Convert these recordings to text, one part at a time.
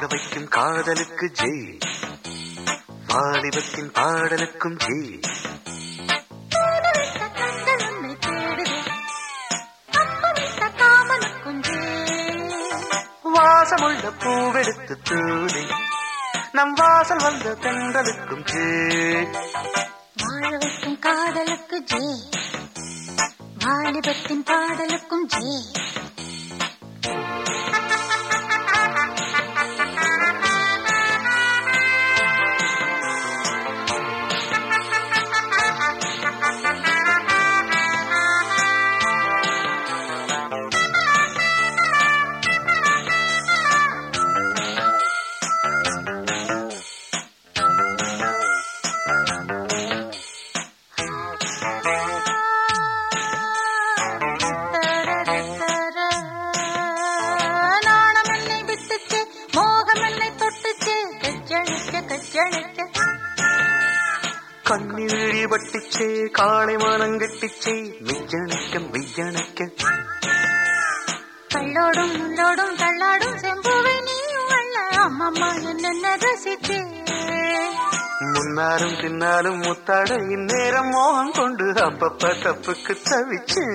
வைக்கும் காதலுக்கு ஜெய் வாலிபத்தின் பாடலுக்கும் ஜெய் தேடவிட்ட கண்கள் உன்னை தேடுது அம்புவிட்ட காமனுக்கும் வாசமுள்ள பூவெடுத்து தூதி நம் வாசல் வந்த தென்றலுக்கும் ஜெய் வாழ வைக்கும் காதலுக்கு ஜே வாலிபத்தின் பாடலுக்கும் ஜே நாணம் என்னை விட்டுச்சு மோகம் என்னை தொட்டுச்சு கச்சழிக்க கச்சழிக்க கண்ணீழி பட்டிச்சே காளை மானங்கட்டிச்சே மெய்யணைக்க மெய்யணைக்க கள்ளோடும் முள்ளோடும் தள்ளாடும் செம்புவை நீயும் அல்ல அம்மம்மா என்னென்ன ரசிச்சே முன்னாலும் பின்னாலும் முத்தாட இந்நேரம் மோகம் கொண்டு அப்பப்ப தப்புக்கு தவிச்சு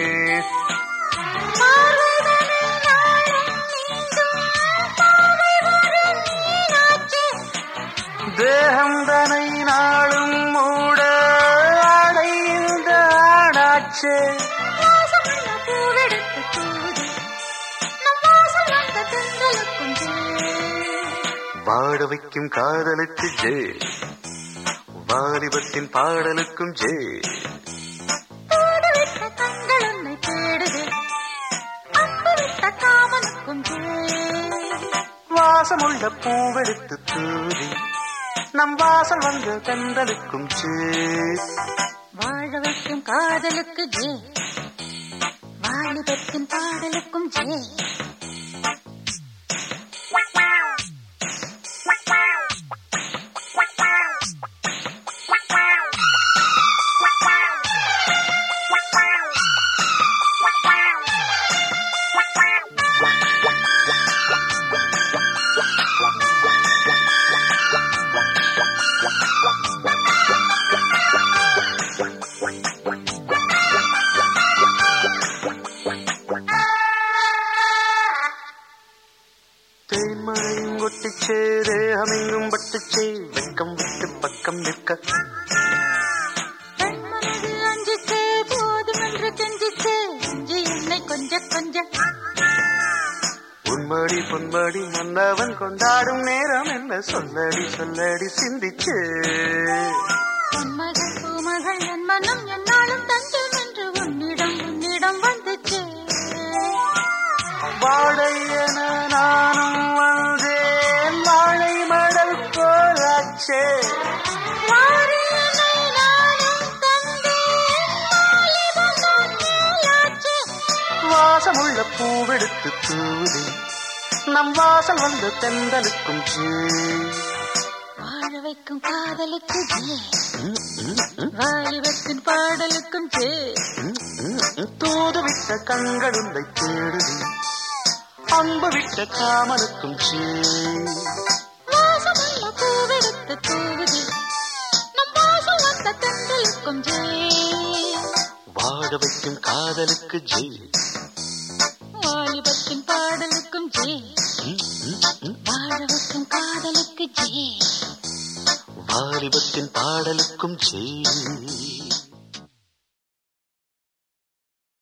பார்வைதனை நாளும் மீண்டும் பார்வை வரும் நீராச்சே. தேகம் தனை நாளும் மூட அடைந்த ஆடாச்சே வாசமுள்ள பூவெடுத்து தூது நம் வாசல் வந்த தென்றலுக்கும் வாட வைக்கும் காதலுக்கு ஜே வாலிபத்தின் பாடலுக்கும் ஜே தேடவிட்ட கண்கள் உன்னை தேடுது அன்பு விட்ட காமனுக்கும் வாசமுள்ள பூவெடுத்து தூதி நம் வாசல் வந்த தென்றலுக்கும் ஜே வாழ வைக்கும் காதலுக்கு ஜே வாலிபத்தின் பாடலுக்கும் ஜே தேன்மழையும் கொட்டிச்சே தேகமெங்கும் பட்டுச்சே வெக்கம் விட்டு பக்கம் நிற்க கண்மனது அஞ்சிச்சே போதும் என்று கெஞ்சிச்சே அஞ்சி என்னை கொஞ்ச கொஞ்ச உன்மடி பொன்மடி மன்னவன் கொண்டாடும் நேரம் என்ன சொல்லடி சொல்லடி சிந்திச்சே மகள் பூமகள் என் மனம் என்னாலும் தஞ்சம் என்று உன்னிடம் உன்னிடம் வந்துச்சே வாழை என நானும் வந்தேன் வாழை மடல் போலாச்சே வாரி என்னை நானும் தந்தேன் வாலிபம் நான் மேலாச்சே வாசமுள்ள பூவெடுத்து தூதி நம் வாசல் வந்த தென்றலுக்கும் ஜே வாழ வைக்கும் காதலுக்கு ஜே வாலிபத்தின் பாடலுக்கும் ஜே தூது விட்ட கண்கள் உன்னை தேடுதி அன்பு விட்ட காமனுக்கும் ஜே வாசமுள்ள பூவெடுத்து தூவுதி நம் வாசல் வந்த தென்றலுக்கும் ஜே வாழ வைக்கும் காதலுக்கு ஜெய் வாலிபத்தின் பாடலுக்கும் ஜே வாழ வைக்கும் காதலுக்கு ஜே வாலிபத்தின் பாடலுக்கும் ஜெய்